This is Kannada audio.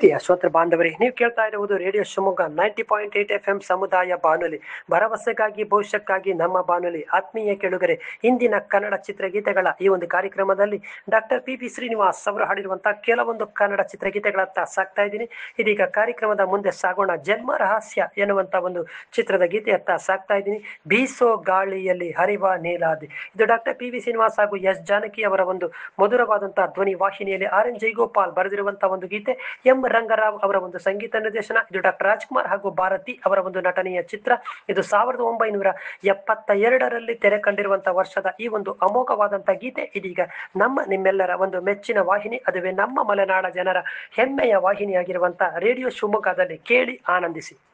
ಪ್ರೀತಿಯ ಶ್ರೋತೃ ಬಾಂಧವರೇ ನೀವು ಕೇಳ್ತಾ ಇರುವುದು radio Shivamogga ninety point eight F M ಸಮುದಾಯ ಬಾನುಲಿ ಭರವಸೆಗಾಗಿ ಭವಿಷ್ಯಕ್ಕಾಗಿ ನಮ್ಮ ಬಾನುಲಿ ಆತ್ಮೀಯ ಕೆಳುಗರೆ ಇಂದಿನ ಕನ್ನಡ ಚಿತ್ರಗೀತೆಗಳ ಈ ಒಂದು ಕಾರ್ಯಕ್ರಮದಲ್ಲಿ ಡಾಕ್ಟರ್ ಪಿ ಪಿ ಶ್ರೀನಿವಾಸ್ ಅವರು ಹಾಡಿರುವಂತಹ ಕೆಲವೊಂದು ಕನ್ನಡ ಚಿತ್ರಗೀತೆಗಳತ್ತ ಸಾಕ್ತಾ ಇದ್ದೀನಿ ಇದೀಗ ಕಾರ್ಯಕ್ರಮದ ಮುಂದೆ ಸಾಗೋಣ ಜನ್ಮ ರಹಸ್ಯ ಎನ್ನುವಂತ ಒಂದು ಚಿತ್ರದ ಗೀತೆಯತ್ತ ಸಾಕ್ತಾ ಇದ್ದೀನಿ ಬೀಸೋ ಗಾಳಿಯಲ್ಲಿ ಹರಿವ ನೀಲಾದಿ ಇದು ಡಾಕ್ಟರ್ ಪಿ ವಿ ಶ್ರೀನಿವಾಸ್ ಹಾಗೂ ಎಸ್ ಜಾನಕಿ ಅವರ ಒಂದು ಮಧುರವಾದಂತಹ ಧ್ವನಿ ವಾಹಿನಿಯಲ್ಲಿ ಆರ್ ಎನ್ ಜೈಗೋಪಾಲ್ ಬರೆದಿರುವಂತಹ ಒಂದು ಗೀತೆ ಎಂ ರಂಗರಾವ್ ಅವರ ಒಂದು ಸಂಗೀತ ನಿರ್ದೇಶನ ಇದು ಡಾಕ್ಟರ್ ರಾಜ್ಕುಮಾರ್ ಹಾಗೂ ಭಾರತಿ ಅವರ ಒಂದು ನಟನೆಯ ಚಿತ್ರ ಇದು ಸಾವಿರದ ಒಂಬೈನೂರ ಎಪ್ಪತ್ತ ಎರಡರಲ್ಲಿ ತೆರೆ ಕಂಡಿರುವಂತಹ ವರ್ಷದ ಈ ಒಂದು ಅಮೋಘವಾದಂತಹ ಗೀತೆ ಇದೀಗ ನಮ್ಮ ನಿಮ್ಮೆಲ್ಲರ ಒಂದು ಮೆಚ್ಚಿನ ವಾಹಿನಿ ಅದುವೇ ನಮ್ಮ ಮಲೆನಾಡ ಜನರ ಹೆಮ್ಮೆಯ ವಾಹಿನಿಯಾಗಿರುವಂತಹ ರೇಡಿಯೋ ಶಿವಮೊಗ್ಗದಲ್ಲಿ ಕೇಳಿ ಆನಂದಿಸಿ